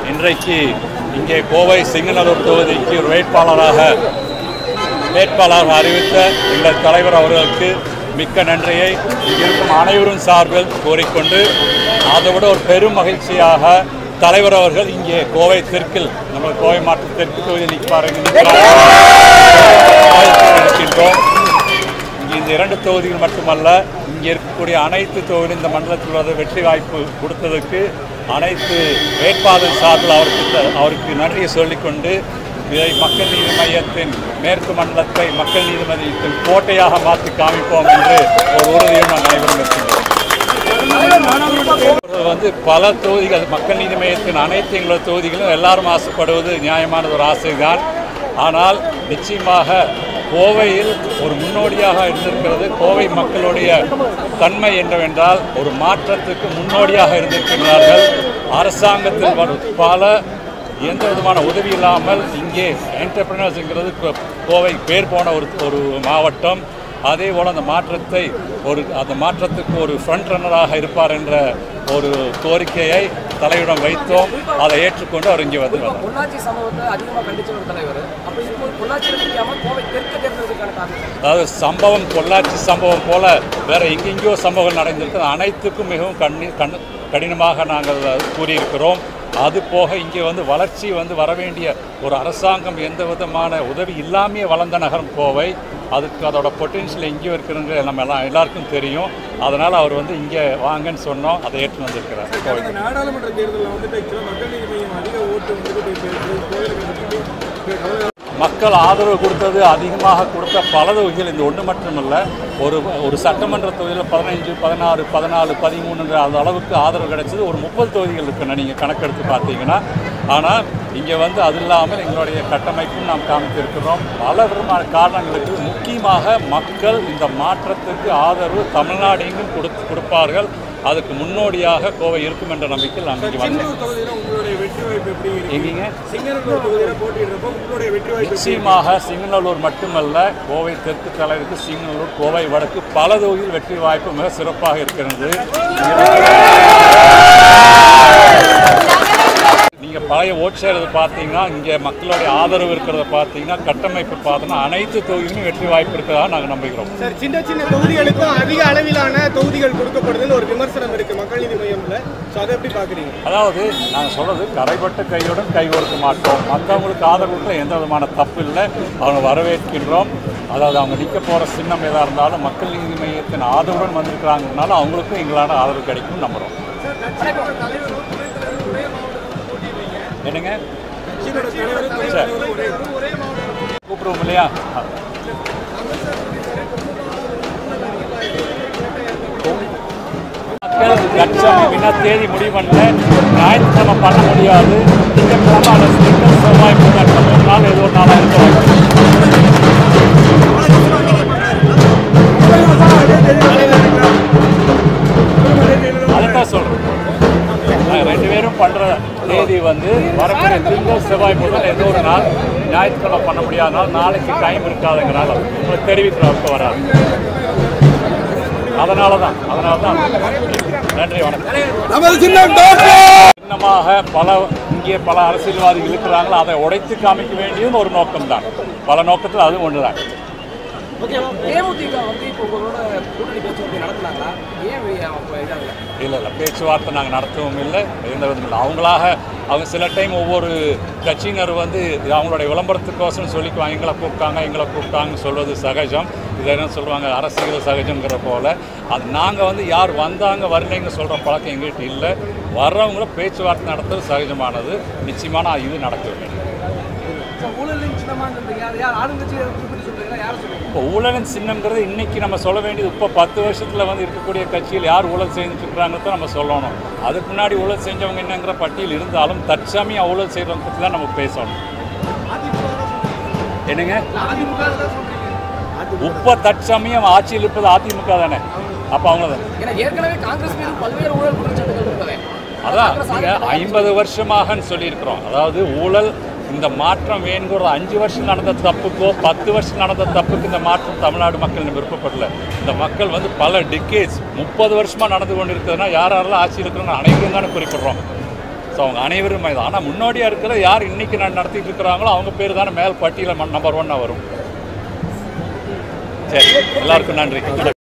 இன்றைக்கு இங்கே கோவை சிங்கநல்லூர் தொகுதிக்கு ஒரு வேட்பாளராக வேட்பாளராக அறிவித்த எங்கள் தலைவர் அவர்களுக்கு மிக்க நன்றியை இங்கிருக்கும் அனைவரும் சார்பில் கோரிக்கொண்டு அதை விட ஒரு பெரும் மகிழ்ச்சியாக தலைவர் அவர்கள் இங்கே கோவை தெற்கில் நம்ம கோவை மாவட்ட தெற்கு தொகுதியில் நிற்பார்கள் இருக்கின்றோம் இங்கே இந்த இரண்டு தொகுதிகள் மட்டுமல்ல இங்கே இருக்கக்கூடிய அனைத்து தொகுதிகளும் இந்த மண்டலத்தில் உள்ள வெற்றி வாய்ப்பு கொடுத்ததற்கு அனைத்து வேட்பாளர் சார்பில் அவருக்கு த- அவருக்கு நன்றியை சொல்லிக்கொண்டு இதை மக்கள் நீதி மையத்தின் மேற்கு மண்டலத்தை மக்கள் நீதி மையத்தின் கோட்டையாக மாற்றி காமிப்போம் என்று ஒரு உறுதியும் நாங்கள் அனைவரும் இருக்கின்றோம் அவர்கள் வந்து பல தொகுதிகள் மக்கள் நீதி மையத்தின் அனைத்து எங்களோட தொகுதிகளும் எல்லாரும் ஆசைப்படுவது நியாயமானது ஒரு ஆசைதான் ஆனால் நிச்சயமாக கோவையில் ஒரு முன்னோடியாக இருந்திருக்கிறது கோவை மக்களுடைய தன்மை என்னவென்றால் ஒரு மாற்றத்துக்கு முன்னோடியாக இருந்திருக்கிறார்கள் அரசாங்கத்தில் வரும் பல எந்த விதமான உதவி இல்லாமல் இங்கே என்டர்பிரினர்ஸுங்கிறது கோ- கோவை பேர் போன ஒரு ஒரு மாவட்டம் அதே போல் அந்த மாற்றத்தை ஒரு அந்த மாற்றத்துக்கு ஒரு ஃப்ரண்ட் ரன்னராக இருப்பார் என்ற ஒரு கோரிக்கையை தலையிடம் வைத்தோம் அதை ஏற்றுக்கொண்டு அவர் இங்கே வந்து வந்தார் பொள்ளாச்சி சம்பவத்தை அதிகமாக கண்டிச்ச ஒரு தலைவர் அப்ப இப்போ பொள்ளாச்சியில் நிற்காம கோவை தெற்கு தேர்ந்ததுக்கான காரணம் அதாவது சம்பவம் பொள்ளாச்சி சம்பவம் போல வேற எங்கெங்கேயோ சம்பவம் நடந்திருக்கு அனைத்துக்கும் மிகவும் கண்ணி கண் கடினமாக நாங்கள் கூறியிருக்கிறோம் அது போக இங்கே வந்து வளர்ச்சி வந்து வரவேண்டிய ஒரு அரசாங்கம் எந்த விதமான உதவி இல்லாமையே வளர்ந்த நகரம் கோவை அதுக்கு அதோட பொட்டென்ஷியல் எங்கேயோ இருக்குதுங்க நம்ம எல்லாம் எல்லாருக்கும் தெரியும் அதனால் அவர் வந்து இங்கே வாங்கன்னு சொன்னோம் அதை ஏற்று வந்திருக்கிறார் கோவை கடந்த நாடாளுமன்ற தேர்தலில் வந்துட்டு ஆக்சுவலாக மக்கள் நீதி மையம் அதிக ஓட்டு வந்துட்டு போய் பேசுறது கோயிலுக்கு வந்துட்டு கவலை மக்கள் ஆதரவு கொடுத்தது அதிகமாக கொடுத்த பல தொகுதிகள் இந்த ஒன்று மட்டுமல்ல ஒரு ஒரு சட்டமன்ற தொகுதியில் பதினைஞ்சு பதினாறு பதினாலு பதிமூணுன்ற அந்த அளவுக்கு ஆதரவு கிடைச்சது ஒரு முப்பது தொகுதிகள் இருக்குன்னு நீங்கள் கணக்கெடுத்து பார்த்தீங்கன்னா ஆனால் இங்கே வந்து அது இல்லாமல் எங்களுடைய கட்டமைப்பும் நாம் காமித்திருக்கிறோம் பல விதமான காரணங்களுக்கு முக்கியமாக மக்கள் இந்த மாற்றத்துக்கு ஆதரவு தமிழ்நாடு எங்கும் கொடுத்து கொடுப்பார்கள் அதுக்கு முன்னோடியாக கோவை இருக்கும் என்ற நம்பிக்கையில் நாம் இங்கே வந்தோம் சிங்கனூர் தொகுதியில் உங்களுடைய வெற்றி வாய்ப்பு எப்படி இருக்கு எங்கீங்க சிங்கனூர் தொகுதியில் போட்டியிடுறப்போ உங்களுடைய வெற்றி வாய்ப்பு எப்படி இருக்கு? நிச்சயமாக சிங்கநல்லூர் மட்டுமல்ல கோவை தெற்கு தலைவருக்கு சிங்கநல்லூர் கோவை வடக்கு பல தொகுதியில் வெற்றி வாய்ப்பு மிக சிறப்பாக இருக்கிறது நீங்கள் பழைய ஓட் செய்கிறது பார்த்தீங்கன்னா இங்கே மக்களுடைய ஆதரவு இருக்கிறத பார்த்தீங்கன்னா கட்டமைப்பு பார்த்தோன்னா அனைத்து தொகுதியிலும் வெற்றி வாய்ப்பு இருக்கிறதா நாங்கள் நம்புகிறோம் சார் சின்ன சின்ன தொகுதிகளுக்கும் அதிக அளவிலான தொகுதிகள் கொடுக்கப்படுதுன்னு ஒரு விமர்சனம் இருக்கு மக்கள் நீதி மையம்ல ஸோ அதை எப்படி பாக்குறீங்க அதாவது நாங்கள் சொல்கிறது கரைப்பட்ட கையுடன் கை கொடுக்க மாட்டோம் மற்றவங்களுக்கு ஆதரவு கொடுக்க எந்த விதமான தப்பு இல்லை அவங்க வரவேற்கின்றோம் அதாவது அவங்க நிற்க போகிற சின்னம் எதாக இருந்தாலும் மக்கள் நீதி மையத்தின் ஆதரவுடன் வந்திருக்கிறாங்கனால அவங்களுக்கும் எங்களான ஆதரவு கிடைக்கும் நம்புகிறோம் என்னங்க கட்சியோட தலைவர் துணை சரி. தலைவர் ஒரே கூப்பிடுவோம் இல்லையா மக்கள் கட்சம் வினா தேதி முடிவு பண்ணல ஞாயிற்றுக்கிழமை பண்ண முடியாது திங்கட்கிழமை அல்லது திங்கள் செவ்வாய் புதன் மூணு நாள் ஏதோ ஒரு நாளாக இருக்க வாய்ப்பு அதைத்தான் சொல்கிறேன் ரெண்டு பேரும் பண்ணுற தேதி வந்து வரக்கூடிய திங்கள் செவ்வாய் முதல் ஏதோ ஒரு நாள் ஞாயிற்றுக்கிழமை பண்ண முடியாத நாள் நாளைக்கு டைம் இருக்காதுங்கிறனால உங்களுக்கு தெரிவிக்கிறவங்க வராது அதனால தான் அதனால தான் நன்றி வணக்கம் சின்னமாக பல இங்கே பல அரசியல்வாதிகள் இருக்கிறாங்களோ அதை உடைத்து காமிக்க வேண்டியதும் ஒரு நோக்கம்தான் பல நோக்கத்தில் அது ஒன்று தான் தேமுதிக வந்து இப்போ உங்களோட கூட்டணி பேச்சுவார்த்தை நடத்துனாங்களா ஏன் வி- அப்ப இதாகல இல்லை இல்லை பேச்சுவார்த்தை நாங்கள் நடத்தவும் இல்லை எந்த விதமும் இல்லை அவங்களாக அவங்க சில டைம் ஒவ்வொரு கட்சியினர் வந்து இது அவங்களுடைய விளம்பரத்துக்கோசரம் சொல்லிக்குவாங்க எங்களை கூப்பிட்டாங்க எங்களை கூப்பிட்டாங்கன்னு சொல்வது சகஜம் இதை என்ன சொல்லுவாங்க அரசியல் சகஜங்கிற போல் அது நாங்கள் வந்து யார் வந்தாங்க வரலைங்க சொல்கிற பழக்கம் எங்கள்கிட்ட இல்லை வர்றவங்கள பேச்சுவார்த்தை நடத்துறது சகஜமானது நிச்சயமான இது நடக்கவில்லை ஊழலின் சின்னமா சொல்றீங்க அது யார் ஆளுங்கட்சியை குறிப்பிட்டு சொல்றீங்களா யாரை சொல்றீங்க இப்போ ஊழலின் சின்னங்கிறது இன்னைக்கு நம்ம சொல்ல வேண்டியது இப்போ பத்து வருஷத்தில் வந்து இருக்கக்கூடிய கட்சியில் யார் ஊழல் செஞ்சுட்டு இருக்கிறாங்கன்னு நம்ம சொல்லணும் அதுக்கு முன்னாடி ஊழல் செஞ்சவங்க என்னங்கிற பட்டியல் இருந்தாலும் தற்சமயம் ஊழல் செய்கிறவங்க பற்றி தான் நம்ம பேசணும் என்னங்க இப்போ தற்சமயம் ஆட்சியில் இருப்பது அதிமுக தானே அப்போ அவங்க தான் ஏன்னா ஏற்கனவே காங்கிரஸ் மீது பல்வேறு ஊழல் குற்றச்சாட்டுகள் இருக்கிறது அதான் நீங்கள் ஐம்பது வருஷமாகன்னு சொல்லியிருக்கிறோம் அதாவது ஊழல் இந்த மாற்றம் வேணுங்கிறது அஞ்சு வருஷம் நடந்த தப்புக்கோ பத்து வருஷம் நடந்த தப்புக்கு இந்த மாற்றம் தமிழ்நாடு மக்கள் விருப்பப்படல இந்த மக்கள் வந்து பல டிகேட்ஸ் முப்பது வருஷமாக நடந்து கொண்டு இருக்கிறதுனா யார் யாரெல்லாம் ஆட்சி இருக்கிறோன்னு அனைவரும் தானே குறிப்பிடுறோம் ஸோ மற்றவங்க அனைவரும் இது ஆனால் முன்னோடியாக இருக்கிற யார் இன்னைக்கு நான் நடத்திட்டு இருக்கிறாங்களோ அவங்க பேர் தானே மேல் பட்டியலில் நம்பர் ஒன்னாக வரும் சரி எல்லாருக்கும் நன்றி